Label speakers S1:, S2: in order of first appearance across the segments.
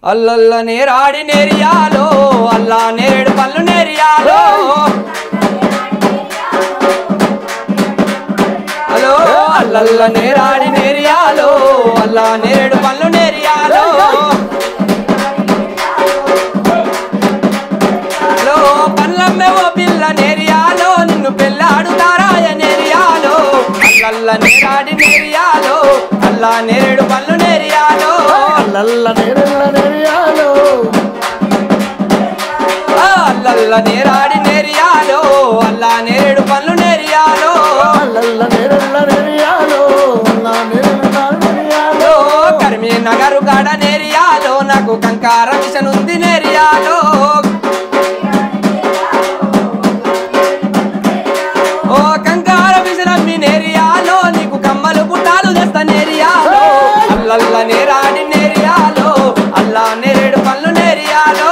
S1: అల్లల్ల నేరాడి నేరియాలో అల్లా నేరేడు పళ్ళు నేరియాలో హలో అల్లల్ల నేరాడి నేరియాలో అల్లా నేరేడు పళ్ళు నేరియాలో హలో పల్లమ్మె ఓ పిల్ల నేరియాలో నిన్ను పెళ్ళాడుతారాయ నేరియాలో అల్లల్ల నేరాడి నేరియాలో అల్లా నేరేడు పళ్ళు నేరియాలో
S2: అల్లల్ల నేరెల్ల నెరియాలో
S1: ఆ, అల్లల్ల నేరాడి నేరియాలో అల్లా నేరేడు పళ్ళు నేరియాలో
S2: అల్లల్ల నేరెల్ల నెరియాలో నా నేరెల్ల నెరియాలో
S1: ఓ కర్మి నగరు కాడ నేరియాలో నాకు కంకార మిషన్ ఉంది నేరియాలో ఓ కంకార మిషన్ అమ్మి నేరియాలో నీకు కమ్మలు పుట్టాలు తెస్తా నేరియాలో అల్లల్ల నేరాడి నేరియాలో అల్లా నేరేడు పళ్ళు నేరియాలో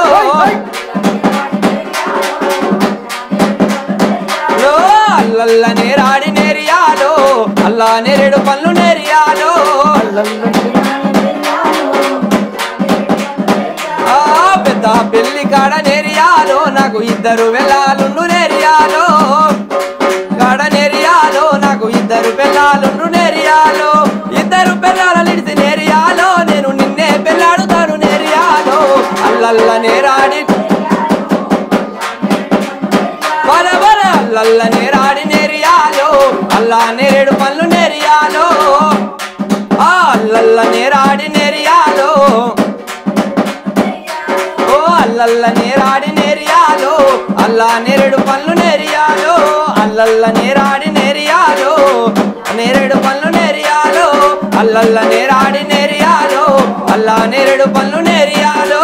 S1: ఓ అల్లల్ల నేరాడి నేరియాలో అల్లా నేరేడు పళ్ళు నేరియాలో
S2: అల్లల్ల
S1: ఆ పెద్ద పెళ్లి కాడ నేరియాలో నాకు ఇద్దరు వెళ్ళాలుండు నేరియాలో కాడ నేరియాలో నాకు ఇద్దరు పిల్లలుండు నేరియాలో ఇద్దరు పిల్లల నిడిసి నేరియాలో నేను నిన్నే పెళ్ళాడుతాను నేరియాలో అల్లల్ల నేరాడి బల బల అల్లల్ల నేరాడి నేరియాలో అల్లా నేరేడు పళ్ళు నేరియాలో ఆ అల్లల్ల నేరాడి నేరియాలో ఓ అల్లల్ల నేరాడి నేరియాలో అల్లా నేరేడు పళ్ళు నేరియాలో అల్లల్ల నేరాడి నేరియాలో నేరేడు పళ్ళు నేరియాలో అల్లల్ల నేరాడి నేరియాలో అల్లా నేరేడు పళ్ళు నేరియాలో